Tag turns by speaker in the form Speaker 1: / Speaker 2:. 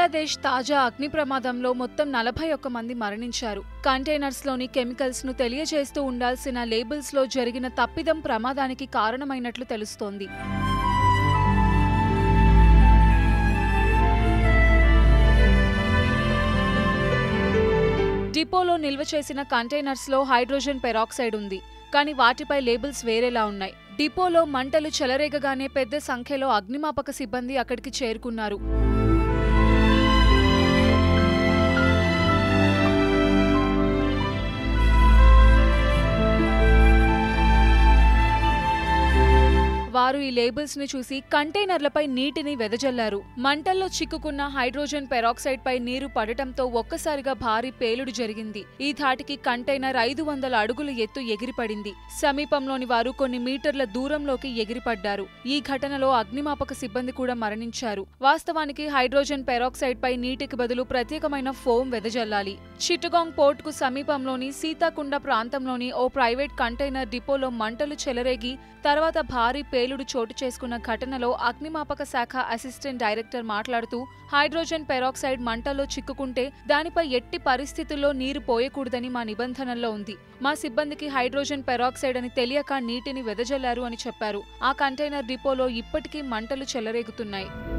Speaker 1: బంగ్లాదేశ్ తాజా అగ్ని ప్రమాదంలో మొత్తం నలభై ఒక్క మంది మరణించారు కంటైనర్స్లోని కెమికల్స్ ను తెలియజేస్తూ ఉండాల్సిన లేబుల్స్ లో జరిగిన తప్పిదం ప్రమాదానికి కారణమైనట్లు తెలుస్తోంది డిపోలో నిల్వ చేసిన కంటైనర్స్లో హైడ్రోజన్ పెరాక్సైడ్ ఉంది కానీ వాటిపై లేబుల్స్ వేరేలా ఉన్నాయి డిపోలో మంటలు చెలరేగగానే పెద్ద సంఖ్యలో అగ్నిమాపక సిబ్బంది అక్కడికి చేరుకున్నారు వారు ఈ లేబుల్స్ ని చూసి కంటైనర్లపై నీటిని వెదజల్లారు మంటల్లో చిక్కుకున్న హైడ్రోజన్ పెరాక్సైడ్ పై నీరు పడటంతో ఒక్కసారిగా భారీ పేలుడు జరిగింది ఈ ధాటికి కంటైనర్ ఐదు వందల అడుగుల ఎత్తు ఎగిరిపడింది సమీపంలోని వారు కొన్ని మీటర్ల దూరంలోకి ఎగిరిపడ్డారు ఈ ఘటనలో అగ్నిమాపక సిబ్బంది కూడా మరణించారు వాస్తవానికి హైడ్రోజన్ పెరాక్సైడ్ పై నీటికి బదులు ప్రత్యేకమైన ఫోమ్ వెదజల్లాలి చిట్టగాంగ్ పోర్ట్ కు సమీపంలోని సీతాకుండ ప్రాంతంలోని ఓ ప్రైవేట్ కంటైనర్ డిపోలో మంటలు చెలరేగి తర్వాత భారీ పేలుడు చోటు చేసుకున్న ఘటనలో అగ్నిమాపక శాఖ అసిస్టెంట్ డైరెక్టర్ మాట్లాడుతూ హైడ్రోజన్ పెరాక్సైడ్ మంటల్లో చిక్కుకుంటే దానిపై ఎట్టి పరిస్థితుల్లో నీరు పోయకూడదని మా నిబంధనల్లో ఉంది మా సిబ్బందికి హైడ్రోజన్ పెరాక్సైడ్ అని తెలియక నీటిని వెదజల్లారు అని చెప్పారు ఆ కంటైనర్ డిపోలో ఇప్పటికీ మంటలు చెలరేగుతున్నాయి